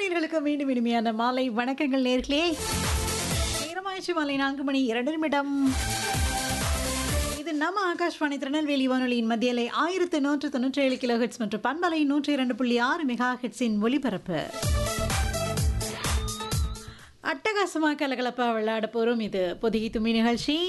நேர்களுக்கு மீண்டும் இனிமையான மாலை வணக்கங்கள் நேர்களே நேரமாயிடுச்சு மாலை நான்கு மணி இரண்டு நிமிடம் இது நம்ம ஆகாஷ்வாணி திருநெல்வேலி வானொலியின் மத்தியலை ஆயிரத்து நூற்று தொண்ணூற்றி ஏழு கிலோ ஹெட்ஸ் மற்றும் பண்பலை நூற்றி இரண்டு புள்ளி ஆறு மெகா ஹெட்ஸின் ஒலிபரப்பு அட்டகாசமாக கலகலப்பாக விளையாட போகிறோம் இது பொதிகை தும்மி நிகழ்ச்சி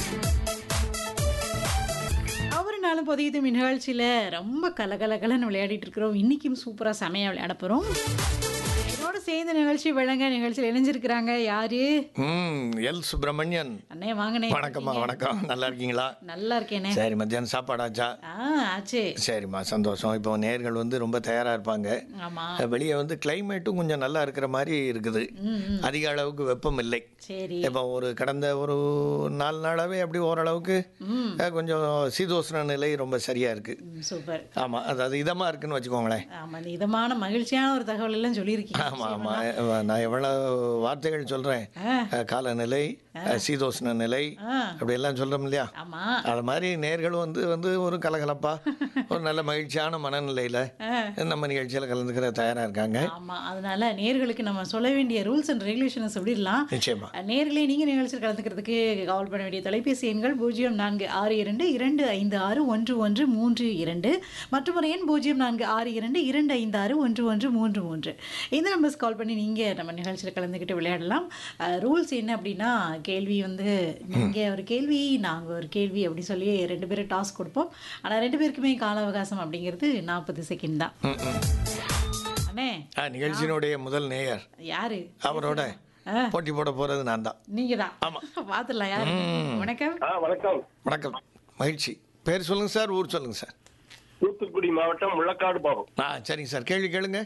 ஒவ்வொரு நாளும் பொதிகை தும்மி நிகழ்ச்சியில் ரொம்ப கலகலகலன்னு விளையாடிட்டு இருக்கிறோம் இன்றைக்கும் சூப்பராக செமையாக விளையாட போகிறோம் என்னோட சேர்ந்த நிகழ்ச்சி வழங்க நிகழ்ச்சியில் இணைஞ்சிருக்கிறாங்க யாரு ம் எல் சுப்பிரமணியன் அண்ணே வாங்கண்ணே வணக்கம்மா வணக்கம் நல்லா இருக்கீங்களா நல்லா இருக்கேனே சரி மத்தியானம் சாப்பாடாச்சா ஆ ஆச்சு சரிம்மா சந்தோஷம் இப்போ நேர்கள் வந்து ரொம்ப தயாராக இருப்பாங்க ஆமாம் வெளியே வந்து கிளைமேட்டும் கொஞ்சம் நல்லா இருக்கிற மாதிரி இருக்குது அதிக அளவுக்கு வெப்பம் இல்லை சரி இப்போ ஒரு கடந்த ஒரு நாலு நாளாகவே அப்படி ஓரளவுக்கு அஹ், கொஞ்சம் சீதோஷ்ண நிலை ரொம்ப சரியாக இருக்குது ம், சூப்பர் ஆமாம் அதாவது இதமாக இருக்குன்னு வச்சுக்கோங்களேன் ஆமாம் இந்த இதமான மகிழ்ச்சியான ஒரு தகவல் எல்லாம் சொல்லியிருக்கீங்க ஆமாம் ஆமாம் நான் எவ்வளோ வார்த்தைகள் சொல்கிறேன் காலநிலை அஹ், சீதோஷ்ண நிலை ஆ அப்படியெல்லாம் சொல்கிறோம் இல்லையா ஆமாம் அது மாதிரி நேர்களும் வந்து வந்து ஒரு கலகலப்பா ஒரு நல்ல மகிழ்ச்சியான மனநிலையில் நம்ம நிகழ்ச்சியில் கலந்துக்கிற தயாராக இருக்காங்க ஆமாம் அதனால நேர்களுக்கு நம்ம சொல்ல வேண்டிய ரூல்ஸ் அண்ட் ரெகுலேஷனை சொல்லிடலாம் நிச்சயமா நேர்களே நீங்கள் நிகழ்ச்சியில் கலந்துக்கிறதுக்கு கால் பண்ண வேண்டிய தொலைபேசி எண்கள் பூஜ்ஜியம் நான்கு ஆறு இரண்டு இரண்டு ஐந்து ஆறு ஒன்று ஒன்று மூன்று இரண்டு மற்றும் ஒரு எண் பூஜ்ஜியம் நான்கு ஆறு இரண்டு இரண்டு ஐந்து ஆறு ஒன்று ஒன்று மூன்று மூன்று இந்த நம்பர்ஸ் கால் பண்ணி நீங்கள் நம்ம நிகழ்ச்சியில் கலந்துக்கிட்டு விளையாடலாம் ரூல்ஸ் என்ன அப்படின்னா கேள்வி வந்து நீங்கள் ஒரு கேள்வி நாங்கள் ஒரு கேள்வி அப்படி சொல்லி ரெண்டு பேரும் டாஸ்க் கொடுப்போம் ஆனால் ரெண்டு பேருக்குமே கால அவகாசம் அப்படிங்கிறது நாற்பது செகண்ட் தான் ம், ம். அண்ணே ஆ நிகழ்ச்சியினுடைய முதல் நேயர் யாரு அவரோட ஆ. போட்டி போட போகிறது நான் தான் நீங்க தான் பார்த்துடலாம் யாரு வணக்கம் ஆ வணக்கம் வணக்கம் மகிழ்ச்சி பேர் சொல்லுங்கள் சார் ஊர் சொல்லுங்கள் சார் தூத்துக்குடி மாவட்டம் முள்ளக்காடு பாபம் ஆ சரிங்க சார் கேள்வி கேளுங்க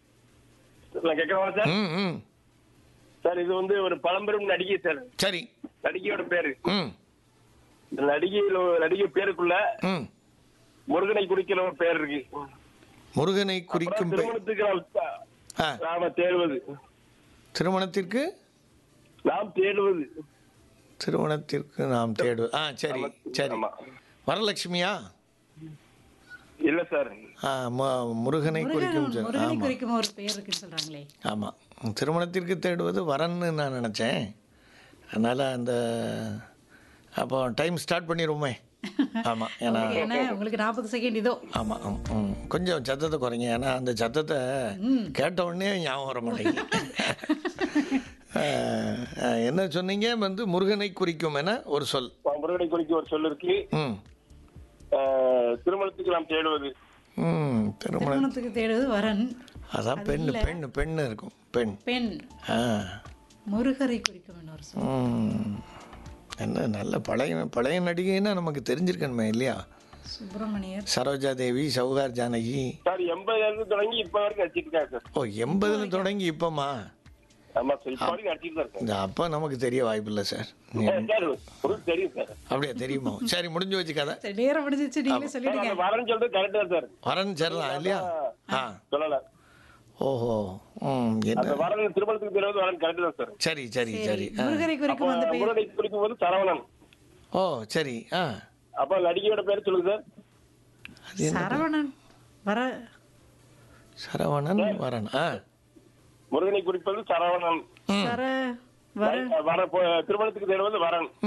நான் கேட்கவா சார் ம் ம் சார் இது வந்து ஒரு பழம்பெரும் நடிகை சார் சரி நடிகையோட பேரு ம் இந்த நடிகையில நடிகை பேருக்குள்ள ம் முருகனை குறிக்கிற ஒரு பேர் இருக்கு முருகனை அப்புறம் குறிக்கும் பெயர் திருமணத்துக்கு நாம் ஆ நாம தேடுவது திருமணத்திற்கு நாம் தேடுவது திருமணத்திற்கு நாம் தேடு ஆ சரி சரி ஆமா. வரலட்சுமியா இல்ல சார் ஆ மு- முருகனை குறிக்கும் முருகன் சொல். முருகனை ஆமா குறிக்கும் ஒரு பெயர் இருக்குன்னு சொல்றாங்களே ஆமாம் திருமணத்திற்கு தேடுவது வரன்னு நான் நினச்சேன் அதனால் அந்த அப்போ டைம் ஸ்டார்ட் பண்ணிடுவோமே ஆமாம் ஏன்னா உங்களுக்கு என்ன உங்களுக்கு நாற்பது செகண்ட் இதோ ஆமாம் ம், ம். கொஞ்சம் சத்தத்தை குறைங்க ஏன்னா அந்த சத்தத்தை கேட்ட உடனே ஞாபகம் வர மாட்டேங்குது அஹ், அஹ், என்ன சொன்னீங்க வந்து முருகனை குறிக்கும் என ஒரு சொல் முருகனை குறிக்க ஒரு சொல் இருக்கு ம் ஆஹ், திருமணத்துக்கு நாம் தேடுவது ம் திருமணம் திருமணத்துக்கு தேடுவது வரன் அதான் பெண் பெண் பெண் இருக்கும் பெண் பெண் ஆ முருகரை குறிக்கும் இன்னொரு சொல் ம். என்ன நல்ல பழைய பழைய நடிகைன்னா நமக்கு தெரிஞ்சிருக்கணுமே இல்லையா சுப்பிரமணியர் சரோஜா தேவி சௌகார் ஜானகி சார் எண்பதுல இருந்து தொடங்கி இப்ப வரைக்கும் நடிச்சிட்டு இருக்காங்க சார் ஓ எண்பதுல தொடங்கி இப்போமா ஆமா சார் இப்ப வரைக்கும் நடிச்சிட்டு தான் இந்த அப்போ நமக்கு தெரிய வாய்ப்பில்லை சார் நீ- இருக்காங்க சார் உங்களுக்கு தெரியும் சார் அப்படியே தெரியுமா சரி முடிஞ்சு வச்சு கதை சரி நேரம் முடிஞ்சிச்சு நீங்களே சார், சொல்லிடுங்க அந்த வரேன்னு சொல்றது கரெக்ட் தான் சார் வரன் சேரலாம் இல்லையா ஆ சொல்லல ஓஹோ ம் அந்த என்ன வரன் திருமணத்துக்கு தேடுவது வரன் கரெக்ட் தான் சார் சரி சரி சரி ஆ முருகரை குறிக்கும் அந்த பெயர் முருகனை குறிக்கும் போது சரவணன் ஓ சரி ஆ அப்ப நடிகையோட பேர் சொல்லுங்க சார் அது என்ன சரவணன் வர சரவணன் வரன் ஆ முருகனை குறிப்பது சரவணன் சர வர வர திருமணத்துக்கு தேடுவது வரன்